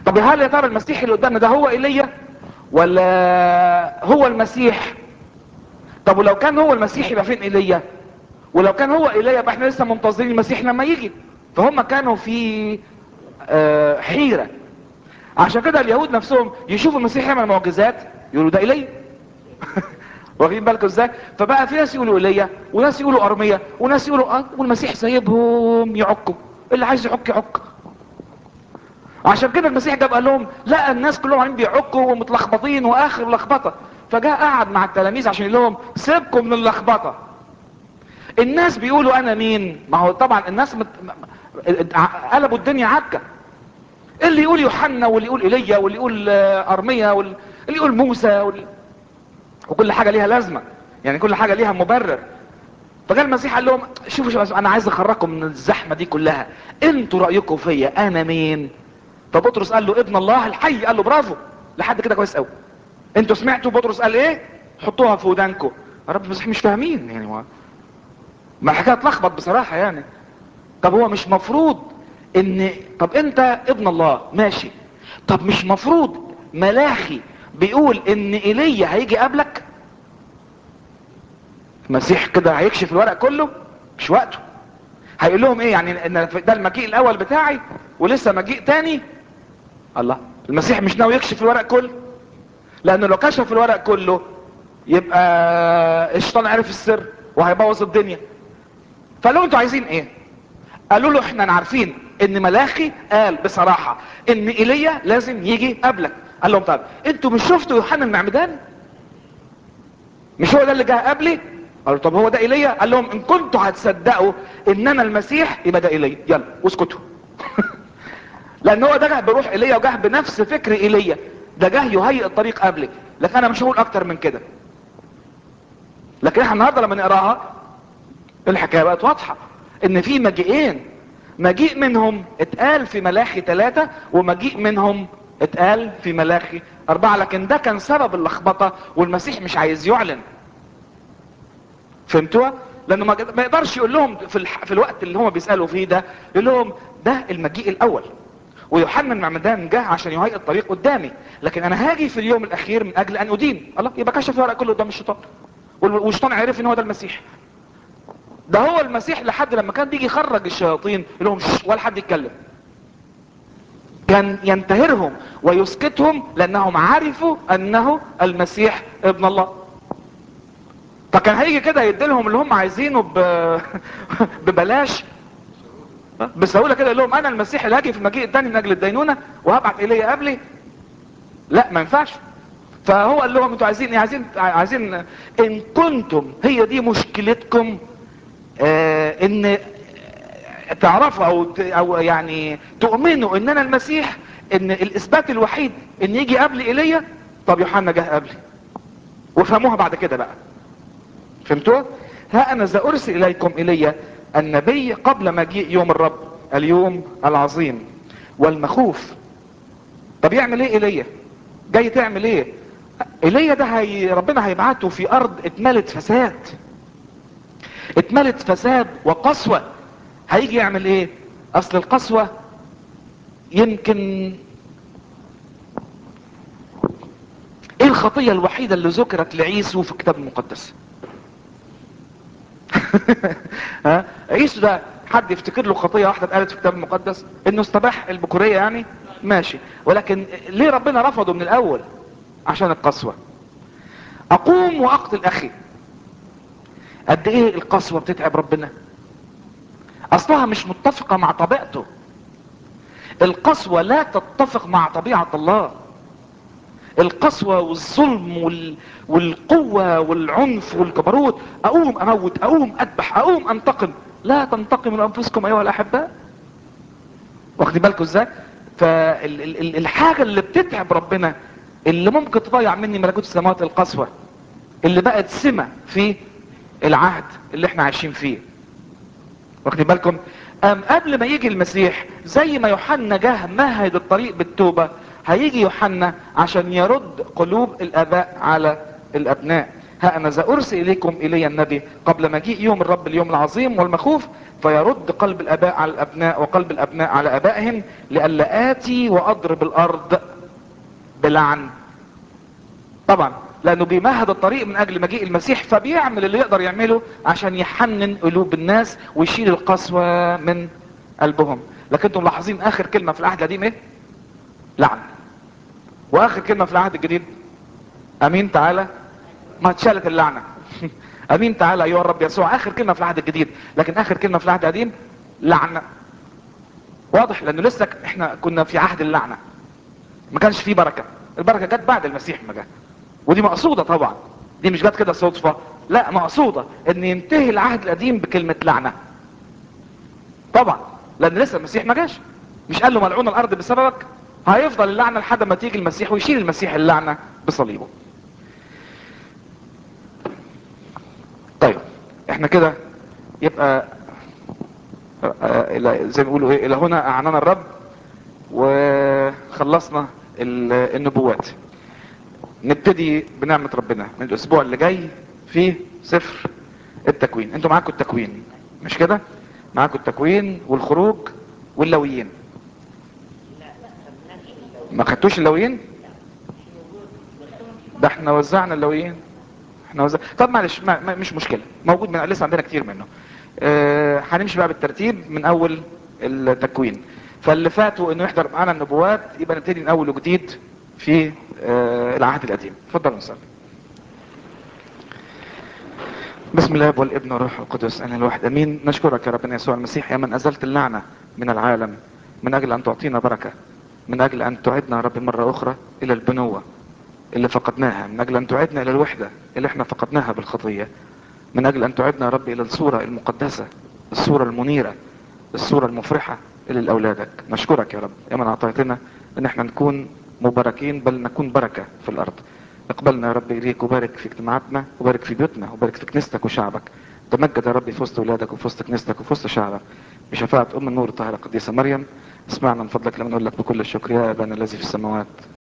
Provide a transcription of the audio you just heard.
طب هل يا ترى المسيح اللي قدامنا ده هو ايليا ولا هو المسيح طب ولو كان هو المسيح يبقى فين ايليا ولو كان هو ايليا يبقى احنا لسه منتظرين المسيح لما يجي فهم كانوا في آه، حيرة عشان كده اليهود نفسهم يشوفوا المسيح يعمل معجزات يقولوا ده ايليا واخدين بالكم ازاي فبقى في ناس يقولوا ايليا وناس يقولوا ارميا وناس يقولوا اه والمسيح سايبهم يعكوا اللي عايز يعك يعك عشان كده المسيح جاب قال لهم لا الناس كلهم عاملين بيعكوا ومتلخبطين واخر لخبطه فجاء قعد مع التلاميذ عشان يقول لهم سيبكم من اللخبطه الناس بيقولوا انا مين ما هو طبعا الناس مت... قلبوا الدنيا عكه اللي يقول يوحنا واللي يقول ايليا واللي يقول آه، ارميا واللي يقول موسى واللي... وكل حاجه ليها لازمه يعني كل حاجه ليها مبرر فجاء المسيح قال لهم شوفوا شوفوا انا عايز اخرجكم من الزحمه دي كلها انتوا رايكم فيا انا مين فبطرس قال له ابن الله الحي قال له برافو لحد كده كويس قوي انتوا سمعتوا بطرس قال ايه حطوها في ودانكم يا رب المسيح مش فاهمين يعني هو ما الحكايه اتلخبط بصراحه يعني طب هو مش مفروض ان طب انت ابن الله ماشي طب مش مفروض ملاخي بيقول ان ايليا هيجي قبلك المسيح كده هيكشف الورق كله مش وقته هيقول لهم ايه يعني ان ده المجيء الاول بتاعي ولسه مجيء تاني الله المسيح مش ناوي يكشف الورق كله لانه لو كشف الورق كله يبقى الشيطان عرف السر وهيبوظ الدنيا فقال لهم انتوا عايزين ايه قالوا له احنا عارفين ان ملاخي قال بصراحة ان ايليا لازم يجي قبلك قال لهم طب انتوا مش شفتوا يوحنا المعمدان مش هو ده اللي جه قبلي قالوا طب هو ده ايليا قال لهم ان كنتوا هتصدقوا ان انا المسيح يبقى ده ايليا يلا واسكتوا لان هو ده جه بروح ايليا وجه بنفس فكر ايليا ده جه يهيئ الطريق قبلي لكن انا مش هقول اكتر من كده لكن احنا النهارده لما نقراها الحكايه بقت واضحه ان في مجيئين مجيء منهم اتقال في ملاخي ثلاثة ومجيء منهم اتقال في ملاخي اربعة لكن ده كان سبب اللخبطة والمسيح مش عايز يعلن فهمتوها لانه ما ما يقدرش يقول لهم في, الح... في الوقت اللي هم بيسالوا فيه ده يقول لهم ده المجيء الاول ويوحنا المعمدان جه عشان يهيئ الطريق قدامي لكن انا هاجي في اليوم الاخير من اجل ان ادين الله يبقى كشف الورق كله قدام الشيطان وال- والشيطان عرف ان هو ده المسيح ده هو المسيح لحد لما كان بيجي يخرج الشياطين يقول لهم "شش، ولا حد يتكلم كان ينتهرهم ويسكتهم لانهم عرفوا انه المسيح ابن الله فكان هيجي كده يديلهم اللي هم عايزينه ب... ببلاش بسهوله كده يقول لهم انا المسيح اللي هاجي في المجيء الثاني من اجل الدينونه وهبعت الي قبلي لا ما ينفعش فهو قال لهم انتوا عايزين ايه عايزين عايزين ان كنتم هي دي مشكلتكم آه ان تعرفوا او ت- او يعني تؤمنوا ان انا المسيح ان الاثبات الوحيد ان يجي قبل ايليا طب يوحنا جه قبلي وفهموها بعد كده بقى فهمتوا ها انا ذا ارسل اليكم ايليا النبي قبل مجيء يوم الرب اليوم العظيم والمخوف طب يعمل ايه ايليا جاي تعمل ايه ايليا ده هي ربنا هيبعته في ارض اتملت فساد اتملت فساد وقسوة هيجي يعمل ايه اصل القسوة يمكن ايه الخطية الوحيدة اللي ذكرت لعيسو في الكتاب المقدس ها عيسو ده حد يفتكر له خطية واحدة اتقالت في الكتاب المقدس انه استباح البكورية يعني ماشي ولكن ليه ربنا رفضه من الاول عشان القسوة اقوم واقتل اخي قد ايه القسوة بتتعب ربنا اصلها مش متفقة مع طبيعته القسوة لا تتفق مع طبيعة الله القسوة والظلم وال... والقوة والعنف والجبروت اقوم اموت اقوم اذبح اقوم انتقم لا تنتقم لانفسكم ايها الاحباء واخدين بالكم ازاي فالحاجة اللي بتتعب ربنا اللي ممكن تضيع مني ملكوت السماوات القسوة اللي بقت سمة في العهد اللي احنا عايشين فيه واخدين بالكم ام قبل ما يجي المسيح زي ما يوحنا جه مهد الطريق بالتوبة هيجي يوحنا عشان يرد قلوب الاباء على الابناء ها انا ذا ارسل اليكم الي النبي قبل مجيء يوم الرب اليوم العظيم والمخوف فيرد قلب الاباء على الابناء وقلب الابناء على ابائهم لئلا اتي واضرب الارض بلعن طبعا لانه بيمهد الطريق من اجل مجيء المسيح فبيعمل اللي يقدر يعمله عشان يحنن قلوب الناس ويشيل القسوة من قلبهم لكن انتم ملاحظين اخر كلمة في العهد القديم ايه لعن واخر كلمة في العهد الجديد امين تعالى ما اتشالت اللعنة امين تعالى ايها الرب يسوع اخر كلمة في العهد الجديد لكن اخر كلمة في العهد القديم لعنة واضح لانه لسه احنا كنا في عهد اللعنة ما كانش فيه بركة البركة جت بعد المسيح ما جه ودي مقصودة طبعا دي مش جت كده صدفة لا مقصودة ان ينتهي العهد القديم بكلمة لعنة طبعا لان لسه المسيح ما جاش مش قال له ملعون الارض بسببك هيفضل اللعنة لحد ما تيجي المسيح ويشيل المسيح اللعنة بصليبه طيب احنا كده يبقى آه، إلى- زي ما بيقولوا ايه الى هنا اعنانا الرب وخلصنا ال- النبوات نبتدي بنعمة ربنا من الاسبوع اللي جاي في سفر التكوين انتوا معاكم التكوين مش كده معاكم التكوين والخروج واللويين ما خدتوش اللويين ده احنا وزعنا اللويين احنا وزع... طب معلش ما... ما... مش مشكلة موجود من لسه عندنا كتير منه اه... هنمشي بقى بالترتيب من اول التكوين فاللي فاتوا انه يحضر معانا النبوات يبقى نبتدي من اول وجديد في اه... العهد القديم اتفضل نصلي بسم الله والابن والروح القدس انا الواحد امين نشكرك يا ربنا يسوع المسيح يا من ازلت اللعنة من العالم من اجل ان تعطينا بركة من اجل ان تعدنا يا رب مرة اخرى الى البنوة اللي فقدناها من اجل ان تعدنا الى الوحدة اللي احنا فقدناها بالخطية من اجل ان تعدنا يا رب الى الصورة المقدسة الصورة المنيرة الصورة المفرحة الى لاولادك نشكرك يا رب يا من اعطيتنا ان احنا نكون مباركين بل نكون بركة في الارض اقبلنا يا رب اليك وبارك في اجتماعاتنا وبارك في بيوتنا وبارك في كنيستك وشعبك تمجد يا رب في وسط اولادك وفي وسط كنيستك وفي وسط شعبك بشفاعة ام النور الطاهرة القديسة مريم اسمعنا من فضلك لما نقول لك بكل الشكر يا ابانا الذي في السماوات